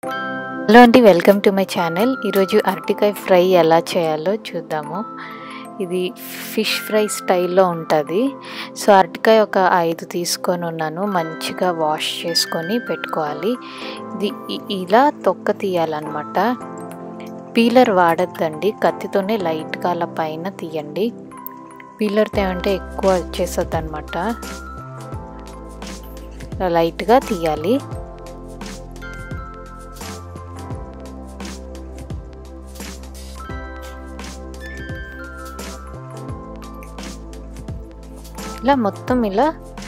hello అండి welcome to my channel ఈరోజు అరటికాయ ఫ్రై ఎలా చేయాలో చూద్దాము ఇది ఫిష్ ఫ్రై స్టైల్లో ఉంటుంది సో అరటికాయ ఒక ఐదు తీసుకొని ఉన్నాను మంచిగా వాష్ చేసుకొని పెట్టుకోవాలి ఇది ఇ- ఇలా తొక్క తీయాలన్నమాట పీలర్ వాడద్దండి కత్తితోనే లైట్గా అలా పైన తీయండి పీలర్ తేమంటే ఎక్కువ వచ్చేస్తుంది అనమాట లైట్గా తీయాలి ఇలా మొత్తం ఇలా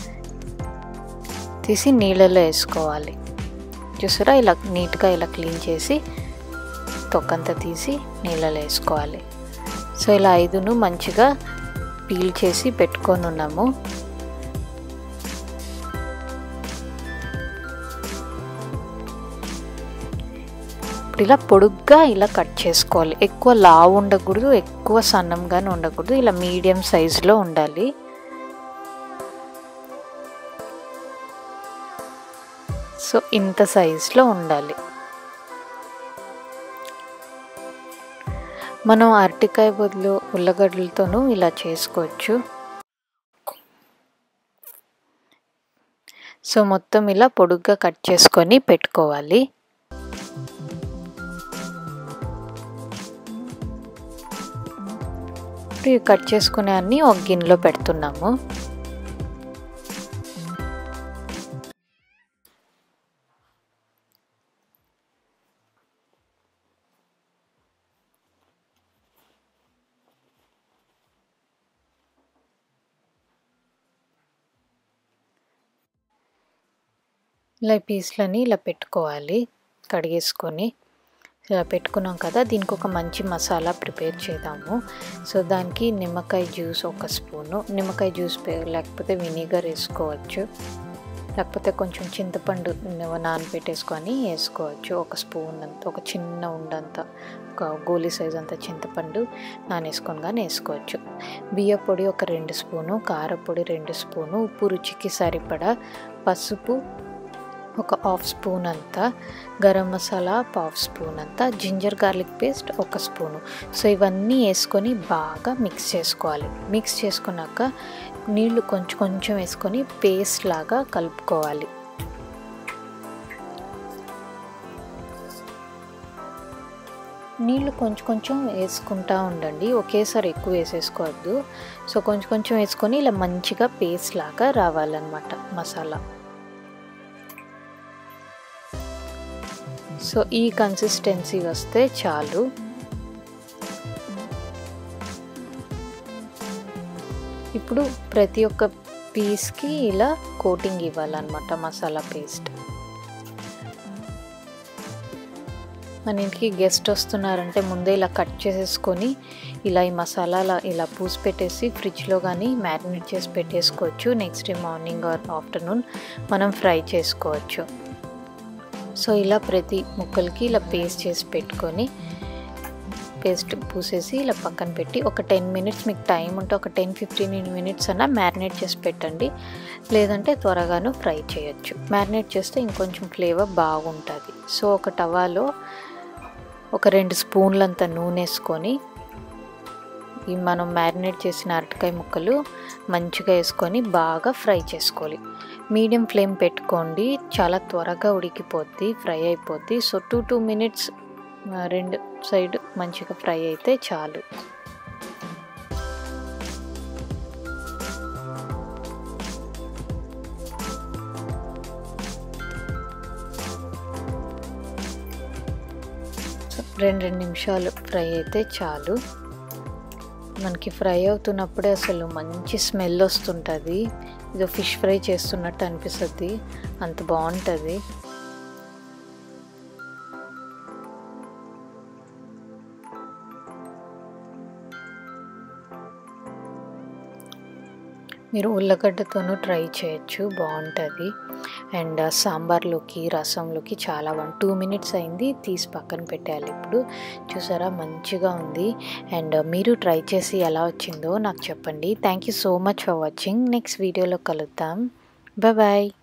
తీసి నీళ్ళలో వేసుకోవాలి చూసారా ఇలా నీట్గా ఇలా క్లీన్ చేసి తొక్కంతా తీసి నీళ్ళలో వేసుకోవాలి సో ఇలా ఐదును మంచిగా పీల్ చేసి పెట్టుకొని ఉన్నాము ఇప్పుడు ఇలా పొడుగ్గా ఇలా కట్ చేసుకోవాలి ఎక్కువ లావు ఉండకూడదు ఎక్కువ సన్నంగానే ఉండకూడదు ఇలా మీడియం సైజులో ఉండాలి సో ఇంత సైజులో ఉండాలి మనం అరటికాయ బదులు ఉల్లగడ్డలతోనూ ఇలా చేసుకోవచ్చు సో మొత్తం ఇలా పొడుగ్గా కట్ చేసుకొని పెట్టుకోవాలి ఇప్పుడు ఇవి కట్ చేసుకునే అన్ని ఒక గిన్నెలో పెడుతున్నాము ఇలా ఈ పీస్లని ఇలా పెట్టుకోవాలి కడిగేసుకొని ఇలా పెట్టుకున్నాం కదా దీనికి ఒక మంచి మసాలా ప్రిపేర్ చేద్దాము సో దానికి నిమ్మకాయ జ్యూస్ ఒక స్పూను నిమ్మకాయ జ్యూస్ పే- లేకపోతే వినిగర్ వేసుకోవచ్చు లేకపోతే కొంచెం చింతపండు నానబెట్టేసుకొని వేసుకోవచ్చు ఒక స్పూన్ అంత ఒక చిన్న ఉండంత ఒక గోలీ సైజ్ అంత చింతపండు నానేసుకొని కానీ వేసుకోవచ్చు బియ్య పొడి ఒక రెండు స్పూను కారపొడి రెండు స్పూను ఉప్పు రుచికి సరిపడా పసుపు ఒక హాఫ్ స్పూన్ అంతా గరం మసాలా పావు స్పూన్ అంతా జింజర్ గార్లిక్ పేస్ట్ ఒక స్పూను సో ఇవన్నీ వేసుకొని బాగా మిక్స్ చేసుకోవాలి మిక్స్ చేసుకున్నాక నీళ్లు కొంచెం కొంచెం వేసుకొని పేస్ట్ లాగా కలుపుకోవాలి నీళ్లు కొంచెం కొంచెం వేసుకుంటా ఉండండి ఒకేసారి ఎక్కువ వేసేసుకోవద్దు సో కొంచెం కొంచెం వేసుకొని ఇలా మంచిగా పేస్ట్ లాగా రావాలన్నమాట మసాలా సో ఈ కన్సిస్టెన్సీ వస్తే చాలు ఇప్పుడు ప్రతి ఒక్క పీస్కి ఇలా కోటింగ్ ఇవ్వాలన్నమాట మసాలా పేస్ట్ మన ఇంటికి గెస్ట్ వస్తున్నారంటే ముందే ఇలా కట్ చేసేసుకొని ఇలా ఈ మసాలా ఇలా పూసి పెట్టేసి ఫ్రిడ్జ్లో కానీ మ్యారినేట్ చేసి పెట్టేసుకోవచ్చు next day morning or afternoon మనం ఫ్రై చేసుకోవచ్చు సో ఇలా ప్రతి ముక్కలకి ఇలా పేస్ట్ చేసి పెట్టుకొని పేస్ట్ పూసేసి ఇలా పక్కన పెట్టి ఒక టెన్ మినిట్స్ మీకు టైం ఉంటే ఒక టెన్ ఫిఫ్టీన్ మినిట్స్ అన్నా మ్యారినేట్ చేసి పెట్టండి లేదంటే త్వరగాను ఫ్రై చేయొచ్చు మ్యారినేట్ చేస్తే ఇంకొంచెం ఫ్లేవర్ బాగుంటుంది సో ఒక టవాలో ఒక రెండు స్పూన్లంత నూనె వేసుకొని ఈ మనం మ్యారినేట్ చేసిన అరటికాయ ముక్కలు మంచిగా వేసుకొని బాగా ఫ్రై చేసుకోవాలి మీడియం ఫ్లేమ్ పెట్టుకోండి చాలా త్వరగా ఉడికిపోద్ది ఫ్రై అయిపోద్ది సో టూ టూ మినిట్స్ రెండు సైడ్ మంచిగా ఫ్రై అయితే చాలు రెండు రెండు నిమిషాలు ఫ్రై అయితే చాలు మనకి ఫ్రై అవుతున్నప్పుడే అసలు మంచి స్మెల్ వస్తుంటుంది ఇది ఫిష్ ఫ్రై చేస్తున్నట్టు అనిపిస్తుంది అంత బాగుంటుంది మీరు ఉల్లగడ్డతోనూ ట్రై చేయొచ్చు బాగుంటుంది అండ్ సాంబార్లోకి రసంలోకి చాలా వన్ టూ మినిట్స్ అయింది తీసి పక్కన పెట్టేయాలి ఇప్పుడు చూసారా మంచిగా ఉంది అండ్ మీరు ట్రై చేసి ఎలా వచ్చిందో నాకు చెప్పండి thank you so much for watching next వీడియోలో కలుద్దాం బాయ్